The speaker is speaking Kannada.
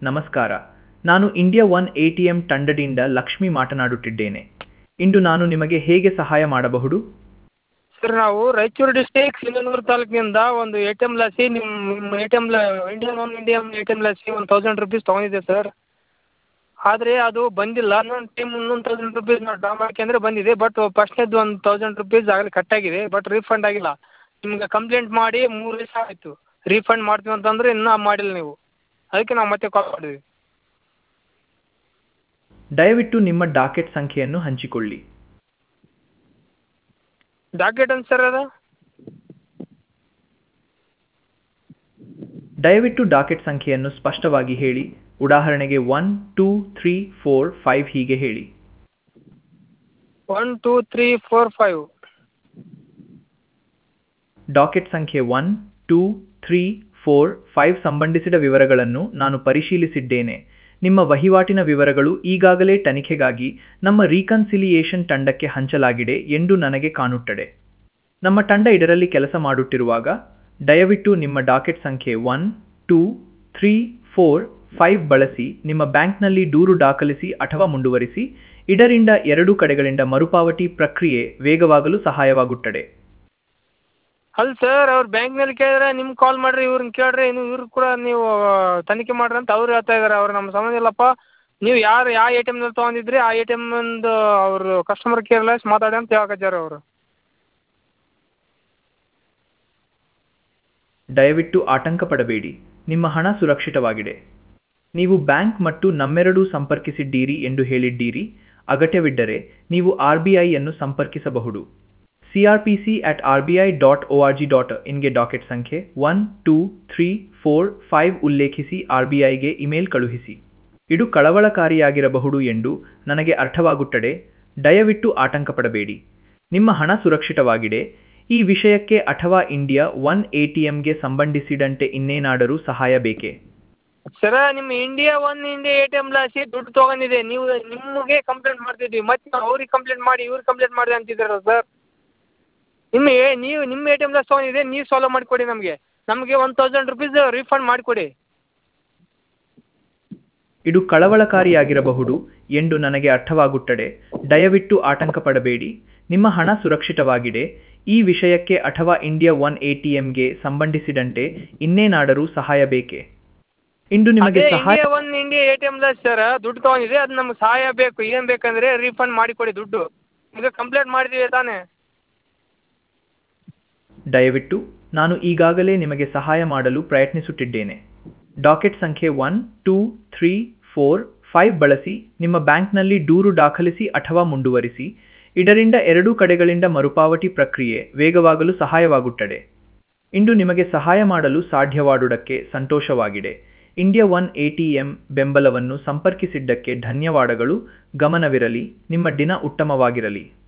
ನಮಸ್ಕಾರ ನಾನು India one A T M ತಂಡದಿಂದ ಲಕ್ಷ್ಮಿ ಮಾತನಾಡುತ್ತಿದ್ದೇನೆ ಇಂದು ನಾನು ನಿಮಗೆ ಹೇಗೆ ಸಹಾಯ ಮಾಡಬಹುದು ಸರ್ ನಾವು ರಾಯಚೂರು ಡಿಸ್ಟಿಕ್ ಸಿಂಧನೂರು ತಾಲೂಕಿನಿಂದ ಒಂದು ಎ ಟಿ ಎಮ್ ಲಾಸಿ ನಿಮ್ಮ A T M Indian one Indian A T M ಲಾಸಿ ಒಂದು ತೌಸಂಡ್ ರುಪೀಸ್ ತೊಗೊಂಡಿದ್ದೆ ಸರ್ ಆದರೆ ಅದು ಬಂದಿಲ್ಲ ಇನ್ನೊಂದು ಟೈಮ್ ಇನ್ನೊಂದು ತೌಸಂಡ್ ರುಪೀಸ್ ನಾವು ಡ್ರಾ ಮಾಡ್ಕೊಂಡ್ರೆ ಬಂದಿದೆ ಬಟ್ ಫಸ್ಟ್ನೇದು ಒಂದು ತೌಸಂಡ್ ರುಪೀಸ್ ಆಗಲೇ ಕಟ್ಟಾಗಿದೆ ಬಟ್ ರೀಫಂಡ್ ಆಗಿಲ್ಲ ನಿಮ್ಗೆ ಕಂಪ್ಲೇಂಟ್ ಮಾಡಿ ಮೂರು ದಿವಸ ಆಯಿತು ರೀಫಂಡ್ ಮಾಡ್ತೀವಿ ಅಂತಂದ್ರೆ ಇನ್ನೂ ಮಾಡಿಲ್ಲ ನೀವು ಅದಕ್ಕೆ ನಾವು ಮತ್ತೆ ಕಾಲ್ ಮಾಡಿದ್ವಿ ದಯವಿಟ್ಟು ನಿಮ್ಮ ಡಾಕೆಟ್ ಸಂಖ್ಯೆಯನ್ನು ಹಂಚಿಕೊಳ್ಳಿ ಡಾಕೆಟ್ ಅಂತ ಸರ್ ಅದು ದಯವಿಟ್ಟು ಡಾಕೆಟ್ ಸಂಖ್ಯೆಯನ್ನು ಸ್ಪಷ್ಟವಾಗಿ ಹೇಳಿ ಉದಾಹರಣೆಗೆ one two three four five ಹೀಗೆ ಹೇಳಿ one two three four five docket ಸಂಖ್ಯೆ one two three four five ಸಂಬಂಧಿಸಿದ ವಿವರಗಳನ್ನು ನಾನು ಪರಿಶೀಲಿಸಿದ್ದೇನೆ ನಿಮ್ಮ ವಹಿವಾಟಿನ ವಿವರಗಳು ಈಗಾಗಲೇ ತನಿಖೆಗಾಗಿ ನಮ್ಮ ರೀಕನ್ಸಿಲಿಯೇಷನ್ ತಂಡಕ್ಕೆ ಹಂಚಲಾಗಿದೆ ಎಂದು ನನಗೆ ಕಾಣುತ್ತದೆ ನಮ್ಮ ತಂಡ ಇದರಲ್ಲಿ ಕೆಲಸ ಮಾಡುತ್ತಿರುವಾಗ ದಯವಿಟ್ಟು ನಿಮ್ಮ ಡಾಕೆಟ್ ಸಂಖ್ಯೆ one two three four five ಬಳಸಿ ನಿಮ್ಮ ಬ್ಯಾಂಕ್ನಲ್ಲಿ ದೂರು ದಾಖಲಿಸಿ ಅಥವಾ ಮುಂದುವರಿಸಿ ಇದರಿಂದ ಎರಡೂ ಕಡೆಗಳಿಂದ ಮರುಪಾವತಿ ಪ್ರಕ್ರಿಯೆ ವೇಗವಾಗಲು ಸಹಾಯವಾಗುತ್ತದೆ ಅಲ್ಲ ಸರ್ ಅವ್ರು ಬ್ಯಾಂಕ್ನಲ್ಲಿ ಕೇಳಿದ್ರೆ ನಿಮ್ಗೆ ಕಾಲ್ ಮಾಡಿರಿ ಇವ್ರನ್ನ ಕೇಳಿರಿ ಇನ್ನು ಇವ್ರು ಕೂಡ ನೀವು ತನಿಖೆ ಮಾಡ್ರಿ ಅಂತ ಅವ್ರು ಹೇಳ್ತಾ ಇದ್ದಾರೆ ಅವ್ರು ನಮ್ಮ ಸಂಬಂಧ ಇಲ್ಲಪ್ಪ ನೀವು ಯಾರು ಯಾವ ಎ ಟಿ ಎಮ್ನಲ್ಲಿ ತೊಗೊಂಡಿದ್ರಿ ಆ ಎ ಟಿ ಎಮ್ಮಿಂದು ಅವರು ಕಸ್ಟಮರ್ ಕೇರ್ಲೆಸ್ ಮಾತಾಡಿ ಅಂತ ಹೇಳಕತ್ತಾರೆ ಅವರು ದಯವಿಟ್ಟು ಆತಂಕ ಪಡಬೇಡಿ ನಿಮ್ಮ ಹಣ ಸುರಕ್ಷಿತವಾಗಿದೆ ನೀವು ಬ್ಯಾಂಕ್ ಮತ್ತು ನಮ್ಮೆರಡೂ ಸಂಪರ್ಕಿಸಿದ್ದೀರಿ ಎಂದು ಹೇಳಿದ್ದೀರಿ ಅಗತ್ಯವಿದ್ದರೆ ನೀವು ಆರ್ ಬಿ ಐಯನ್ನು ಸಂಪರ್ಕಿಸಬಹುದು C R P C at R B I dot O R G dot ಇನ್ಗೆ ಡಾಕೆಟ್ ಸಂಖ್ಯೆ one two three four five ಉಲ್ಲೇಖಿಸಿ ಆರ್ ಬಿ ಐಗೆ ಇಮೇಲ್ ಕಳುಹಿಸಿ ಇದು ಕಳವಳಕಾರಿಯಾಗಿರಬಹುದು ಎಂದು ನನಗೆ ಅರ್ಥವಾಗುತ್ತದೆ ದಯವಿಟ್ಟು ಆತಂಕ ಪಡಬೇಡಿ ನಿಮ್ಮ ಹಣ ಸುರಕ್ಷಿತವಾಗಿದೆ ಈ ವಿಷಯಕ್ಕೆ ಅಥವಾ ಇಂಡಿಯಾ ಒನ್ ಎ ಟಿ ಎಂಗೆ ಸಂಬಂಧಿಸಿದಂತೆ ಇನ್ನೇನಾದರೂ ಸಹಾಯ ಬೇಕೇ ಸರ ನಿಮ್ಮ India one India A T M ಲಾಸಿ ದುಡ್ಡು ತೊಗೊಂಡಿದೆ ನೀವು ನಿಮಗೆ ಕಂಪ್ಲೇಂಟ್ ಮಾಡ್ತಿದ್ವಿ ಮತ್ತೆ ನಾವು ಅವ್ರಿಗೆ ಕಂಪ್ಲೇಂಟ್ ಮಾಡಿ ಇವ್ರಿಗೆ ಕಂಪ್ಲೇಂಟ್ ಮಾಡಿ ಅಂತಿದ್ದೀರಲ್ಲ ಸರ್ ನಿಮ್ಮ ಏ ನೀವು ನಿಮ್ಮ ಎ ಟಿ ಎಮ್ ಲಾಸ್ ತೊಗೊಂಡಿದೆ ನೀವು ಸಾಲ್ವ್ ಮಾಡಿಕೊಡಿ ನಮಗೆ ನಮಗೆ ಒನ್ ತೌಸಂಡ್ ರುಪೀಸ್ ರೀಫಂಡ್ ಮಾಡಿಕೊಡಿ ಇದು ಕಳವಳಕಾರಿಯಾಗಿರಬಹುದು ಎಂದು ನನಗೆ ಅರ್ಥವಾಗುತ್ತದೆ ದಯವಿಟ್ಟು ಆತಂಕ ಪಡಬೇಡಿ ನಿಮ್ಮ ಹಣ ಸುರಕ್ಷಿತವಾಗಿದೆ ಈ ವಿಷಯಕ್ಕೆ ಅಥವಾ ಇಂಡಿಯಾ ಒನ್ ಎ ಟಿ ಎಂಗೆ ಸಂಬಂಧಿಸಿದಂತೆ ಇನ್ನೇನಾದರೂ ಸಹಾಯ ಬೇಕೇ ಇಂದು ನಿಮಗೆ ಅದೇ ಸಹಾಯ India one India A T M loss sir ದುಡ್ಡು ತೊಗೊಂಡಿದೆ ಅದು ನಮ್ಗೆ ಸಹಾಯ ಬೇಕು ಏನು ಬೇಕಂದರೆ ರೀಫಂಡ್ ಮಾಡಿಕೊಡಿ ದುಡ್ಡು ಈಗ ಕಂಪ್ಲೇಂಟ್ ಮಾಡಿದ್ದೀವಿ ತಾನೇ ದಯವಿಟ್ಟು ನಾನು ಈಗಾಗಲೇ ನಿಮಗೆ ಸಹಾಯ ಮಾಡಲು ಪ್ರಯತ್ನಿಸುತ್ತಿದ್ದೇನೆ ಡಾಕೆಟ್ ಸಂಖ್ಯೆ one two three four five ಬಳಸಿ ನಿಮ್ಮ ಬ್ಯಾಂಕ್ನಲ್ಲಿ ದೂರು ದಾಖಲಿಸಿ ಅಥವಾ ಮುಂದುವರಿಸಿ ಇದರಿಂದ ಎರಡೂ ಕಡೆಗಳಿಂದ ಮರುಪಾವತಿ ಪ್ರಕ್ರಿಯೆ ವೇಗವಾಗಲು ಸಹಾಯವಾಗುತ್ತದೆ ಇಂದು ನಿಮಗೆ ಸಹಾಯ ಮಾಡಲು ಸಾಧ್ಯವಾದುದಕ್ಕೆ ಸಂತೋಷವಾಗಿದೆ India one A T M ಬೆಂಬಲವನ್ನು ಸಂಪರ್ಕಿಸಿದ್ದಕ್ಕೆ ಧನ್ಯವಾದಗಳು ಗಮನವಿರಲಿ ನಿಮ್ಮ ದಿನ ಉತ್ತಮವಾಗಿರಲಿ